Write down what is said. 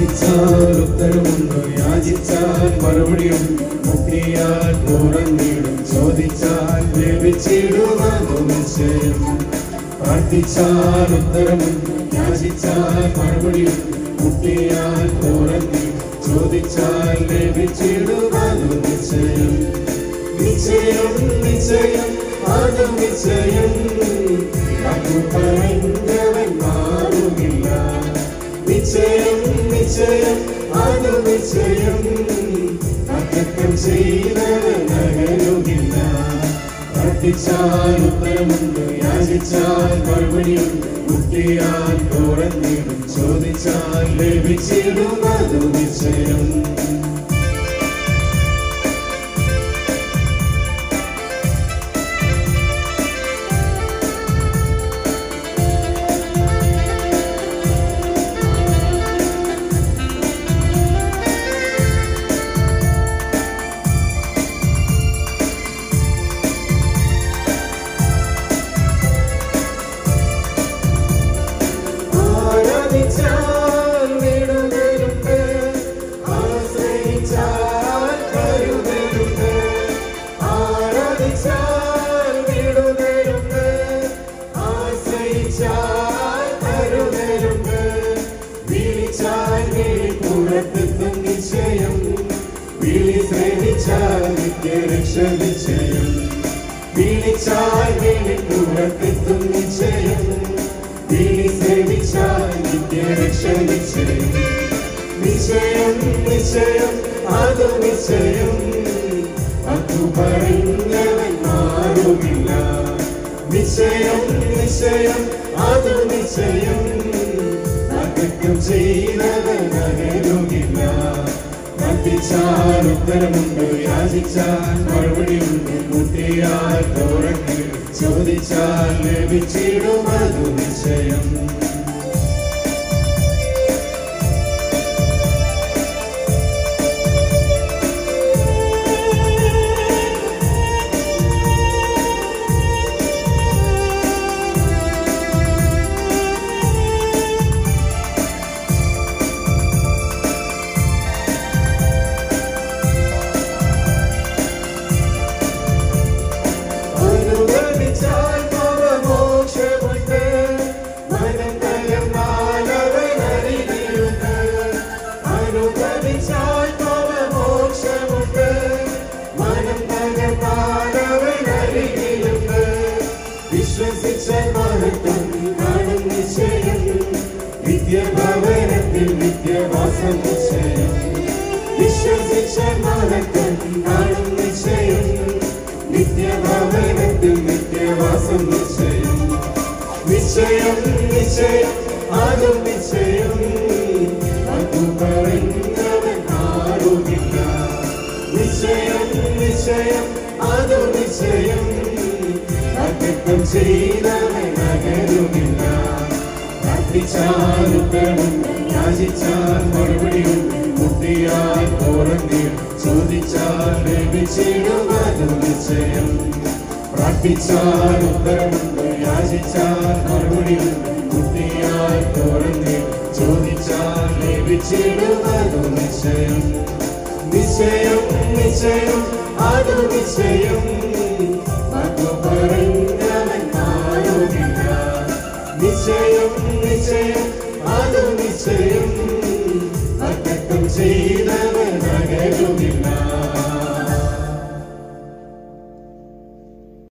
പ്രാർത്ഥിച്ചാൽ ഉത്തരമുണ്ട് യാചിച്ചാൽ മറുപടിയുണ്ട് മുട്ടിയാൽ തുറന്നിടും ചോദിച്ചാൽ ലഭിച്ചിടുവാനോ നിശ്ചയം പ്രാർത്ഥിച്ചാൽ ഉത്തരമുണ്ട് യാചിച്ചാൽ മറുപടിയുണ്ട് മുട്ടിയാൽ തുറന്നിടും ചോദിച്ചാൽ ലഭിച്ചിടുവാനോ നിശ്ചയം നിശ്ചയം നിശ്ചയം അത് നിശ്ചയം അത് പറഞ്ഞവൻ മാറുമില്ല നിശ്ചയം നിശ്ചയം അത് നിശ്ചയം അകത്തം ചെയ്തവൻ അകലുകില്ല പ്രാർത്ഥിച്ചാൽ ഉത്തരമുണ്ട് യാചിച്ചാൽ മറുപടിയുണ്ട് മുട്ടിയാൽ തുറന്നിടും ചോദിച്ചാൽ ലഭിച്ചിടും അത് നിശ്ചയം ആരാധിച്ചാൽ വിടുതലുണ്ട് ആശ്രയിച്ചാൽ കരുതലുണ്ട് ആരാധിച്ചാൽ വിടുതലുണ്ട് ആശ്രയിച്ചാൽ കരുതലുണ്ട് വിളിച്ചാൽ വിളി പുറത്തെത്തും നിശ്ചയം വിളി ശ്രമിച്ചാൽ നിത്യരക്ഷ നിശ്ചയം വിളിച്ചാൽ വിളി പുറത്തെത്തും നിശ്ചയം വിളി ശ്രമിച്ചാൽ നിത്യരക്ഷ നിശ്ചയം നിശ്ചയം നിശ്ചയം അത് നിശ്ചയം അതു പറഞ്ഞവൻ മാറുമില്ല നിശ്ചയം നിശ്ചയം അത് നിശ്ചയം അകറ്റം ചെയ്തവൻ അകലുകില്ല പ്രാർത്ഥിച്ചാൽ ഉത്തരമുണ്ട് യാചിച്ചാൽ മറുപടിയുണ്ട് മുട്ടിയാൽ തുറന്ന് ചോദിച്ചാൽ ലഭിച്ചിടും അതു നിശ്ചയം അനുഗമിച്ചാൽ മോക്ഷമുണ്ട് മനം തകർന്നാലവൻ അരികിലുണ്ട് അനുഗമിച്ചാൽ മോക്ഷമുണ്ട് മനം തകർന്നാലവൻ അരികിലുണ്ട് വിശ്വസിച്ച മഹത്വം കാണും നിശ്ചയം നിത്യഭവനത്തിൽ നിത്യവാസം നിശ്ചയം വിശ്വസിച്ച മഹത്വം കാണും നിശ്ചയം നിത്യഭവനത്തിൽ നിത്യവാസം നിശ്ചയം നിശ്ചയം നിശ്ചയം അതും നിശ്ചയം അതു പറയുന്നവൻ ആരുമില്ല നിശ്ചയം നിശ്ചയം അതു നിശ്ചയം അകത്തം ചെയ്തവൻ അകരുമില്ല പ്രാർത്ഥിച്ചാൽ ഉത്തരമുണ്ട് യാചിച്ചാൽ മറുപടിയുണ്ട് മുട്ടിയാൽ തുറന്നിടും ചോദിച്ചാൽ ലഭിച്ചിടും അത് നിശ്ചയം പ്രാർത്ഥിച്ചാൽ ഉത്തരമുണ്ട് യാചിച്ചാൽ മറുപടിയുണ്ട് മുട്ടിയാൽ തുറന്നിടും ചോദിച്ചാൽ ലഭിച്ചിടും അത് നിശ്ചയം നിശ്ചയം നിശ്ചയം അത് നിശ്ചയം അത് പറഞ്ഞു